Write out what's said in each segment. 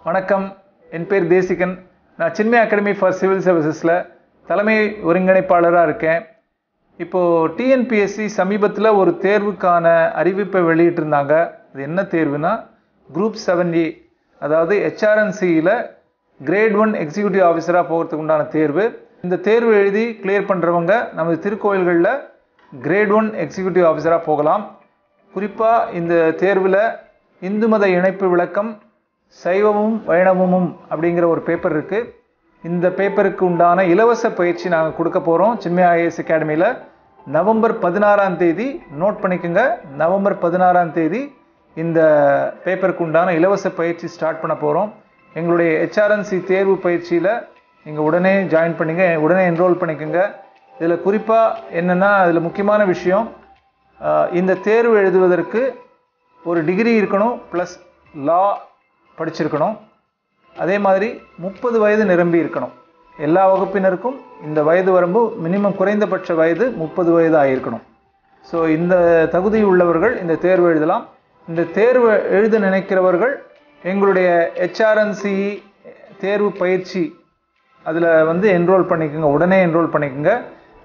வணக்கம் என் பேர் தேசிகன் நான் சின்மை அகாடமி ஃபார் சிவில் சர்வீசஸில் தலைமை ஒருங்கிணைப்பாளராக இருக்கேன் இப்போது டிஎன்பிஎஸ்சி சமீபத்தில் ஒரு தேர்வுக்கான அறிவிப்பை வெளியிட்டிருந்தாங்க அது என்ன தேர்வுனா குரூப் செவன் ஏ அதாவது ஹெச்ஆர்என்சியில் கிரேட் ஒன் எக்ஸிக்யூட்டிவ் ஆஃபீஸராக போகிறதுக்கு உண்டான தேர்வு இந்த தேர்வு எழுதி கிளியர் பண்ணுறவங்க நமது திருக்கோயில்களில் கிரேட் ஒன் எக்ஸிக்யூட்டிவ் ஆஃபீஸராக போகலாம் குறிப்பாக இந்த தேர்வில் இந்து மத இணைப்பு விளக்கம் சைவமும் வைணவமும் அப்படிங்கிற ஒரு பேப்பர் இருக்குது இந்த பேப்பருக்கு உண்டான இலவச பயிற்சி நாங்கள் கொடுக்க போகிறோம் சின்மய ஐஏஎஸ் அகாடமியில் நவம்பர் பதினாறாம் தேதி நோட் பண்ணிக்கோங்க நவம்பர் பதினாறாம் தேதி இந்த பேப்பருக்கு உண்டான இலவச பயிற்சி ஸ்டார்ட் பண்ண போகிறோம் எங்களுடைய ஹெச்ஆர்என்சி தேர்வு பயிற்சியில் நீங்கள் உடனே ஜாயின் பண்ணிங்க உடனே என்ரோல் பண்ணிக்கோங்க இதில் குறிப்பாக என்னென்னா அதில் முக்கியமான விஷயம் ஆஹ், இந்த தேர்வு எழுதுவதற்கு ஒரு டிகிரி இருக்கணும் ப்ளஸ் லா படிச்சிருக்கணும் அதே மாதிரி முப்பது வயது நிரம்பி இருக்கணும் எல்லா வகுப்பினருக்கும் இந்த வயது வரம்பு மினிமம் குறைந்தபட்ச வயது முப்பது வயது ஆகியிருக்கணும் ஸோ இந்த தகுதி உள்ளவர்கள் இந்த தேர்வு எழுதலாம் இந்த தேர்வு எழுத நினைக்கிறவர்கள் எங்களுடைய ஹெச்ஆர்என்சி தேர்வு பயிற்சி அதில் வந்து என்ரோல் பண்ணிக்கோங்க உடனே என்ரோல் பண்ணிக்கோங்க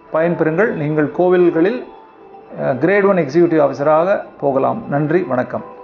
பயன்பெறுங்கள் நீங்கள் கோவில்களில் கிரேட் ஒன் எக்ஸிக்யூட்டிவ் ஆஃபீஸராக போகலாம் நன்றி வணக்கம்